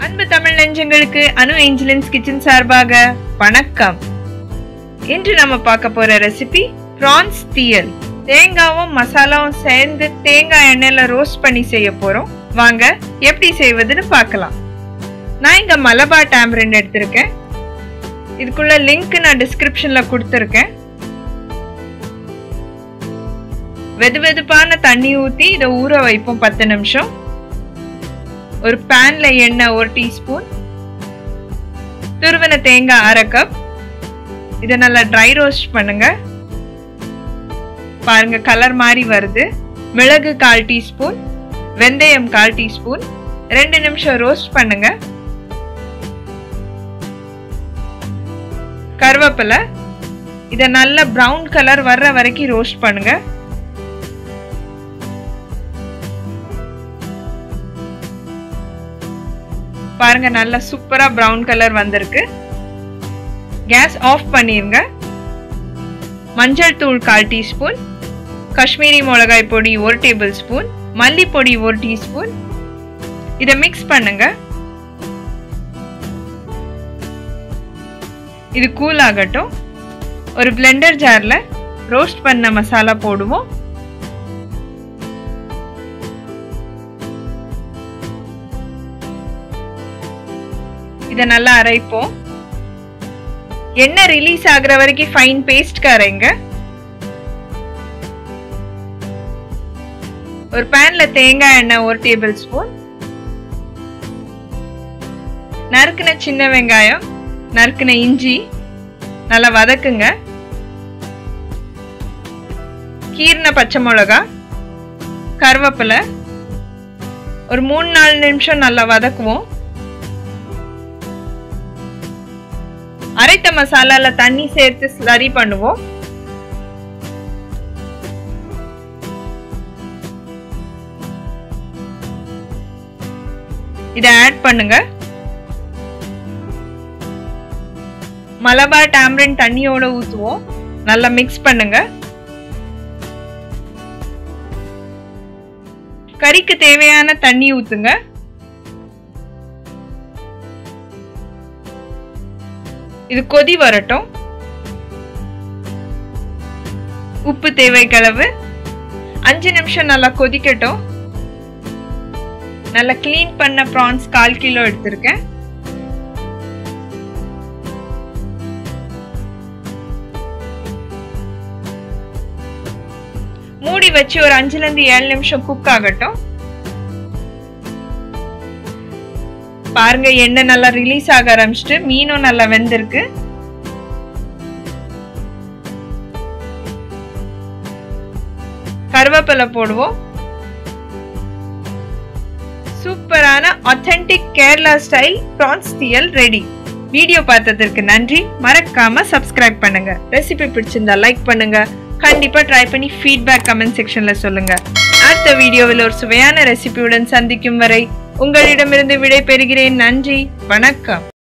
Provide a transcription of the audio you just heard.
அன்பு தமிழ் நெஞ்சங்களுக்கு அனு Angeline's kitchen சார்பாக வணக்கம் இன்று நம்ம பார்க்க போற ரெசிபி ப்ரான்ஸ் தீயல் தேங்காவும் மசாலாவும் சேர்ந்து தேங்காய் எண்ணெயில ரோஸ்ட் பண்ணி செய்ய போறோம் வாங்க எப்படி செய்வதுன்னு பார்க்கலாம் நான் இங்க மலபார் டேம்ரின் எடுத்திருக்கேன் இதுக்குள்ள லிங்க் நான் டிஸ்கிரிப்ஷன்ல கொடுத்துருக்கேன் வெது வெதுப்பான தண்ணி ஊற்றி இதை ஊற வைப்போம் பத்து நிமிஷம் ஒரு பேன்ல எண்ணெய் ஒரு டீஸ்பூன் துருவின தேங்காய் அரை கப் இதை நல்லா ட்ரை ரோஸ்ட் பண்ணுங்க பாருங்க கலர் மாதிரி வருது மிளகு கால் டீஸ்பூன் வெந்தயம் கால் டீஸ்பூன் ரெண்டு நிமிஷம் ரோஸ்ட் பண்ணுங்க கருவேப்பிலை இதை நல்ல ப்ரௌன் கலர் வர்ற வரைக்கும் ரோஸ்ட் பண்ணுங்க பாருங்க நல்லா சூப்பரா ப்ரௌன் கலர் வந்திருக்கு கேஸ் ஆஃப் பண்ணிருங்க மஞ்சள் தூள் கால் டீஸ்பூன் காஷ்மீரி மிளகாய் பொடி ஒரு டேபிள் ஸ்பூன் மல்லிப்பொடி ஒரு டீஸ்பூன் இதை மிக்ஸ் பண்ணுங்க இது கூல் ஆகட்டும் ஒரு பிளெண்டர் ஜார்ல ரோஸ்ட் பண்ண மசாலா போடுவோம் இதை நல்லா அரைப்போம் எண்ணெய் ரிலீஸ் ஆகுற வரைக்கும் ஃபைன் பேஸ்ட்க்கு அரைங்க ஒரு பேன்ல தேங்காய் எண்ணெய் ஒரு டேபிள் ஸ்பூன் நறுக்குன சின்ன வெங்காயம் நறுக்குன இஞ்சி நல்லா வதக்குங்க கீர்ன பச்சை மிளகா கருவேப்பிலை ஒரு மூணு நாலு நிமிஷம் நல்லா வதக்குவோம் அரைத்த மசாலால தண்ணி சேர்த்து ஸ்லரி பண்ணுவோம் இதை ஆட் பண்ணுங்க மலபார் டாம்ரின் தண்ணியோட ஊத்துவோம் நல்லா மிக்ஸ் பண்ணுங்க கறிக்கு தேவையான தண்ணி ஊத்துங்க இது கொதி வரட்டும் உப்பு தேவைக்களவு அஞ்சு நிமிஷம் நல்லா கொதிக்கட்டும் நல்லா க்ளீன் பண்ண ப்ரான்ஸ் கால் கிலோ எடுத்திருக்கேன் மூடி வச்சு ஒரு அஞ்சுல இருந்து ஏழு நிமிஷம் குக் ஆகட்டும் பாருங்க எண்ணெய் நல்லா ரிலீஸ் ஆக ஆரம்பிச்சிட்டு மீனும் நல்லா வெந்திருக்கு கருவேப்பிலை போடுவோம் சூப்பரான authentic Kerala style prawns theeyal ready video பார்த்ததற்கு நன்றி மறக்காம சப்ஸ்கிரைப் பண்ணுங்க ரெசிபி பிடிச்சிருந்தா லைக் பண்ணுங்க கண்டிப்பா ட்ரை பண்ணி ஃபீட்பேக் கமெண்ட் செக்ஷன்ல சொல்லுங்க அடுத்த வீடியோவில் ஒரு சுவையான ரெசிபியுடன் சந்திக்கும் வரை உங்களிடமிருந்து விடை பெறுகிறேன் நன்றி வணக்கம்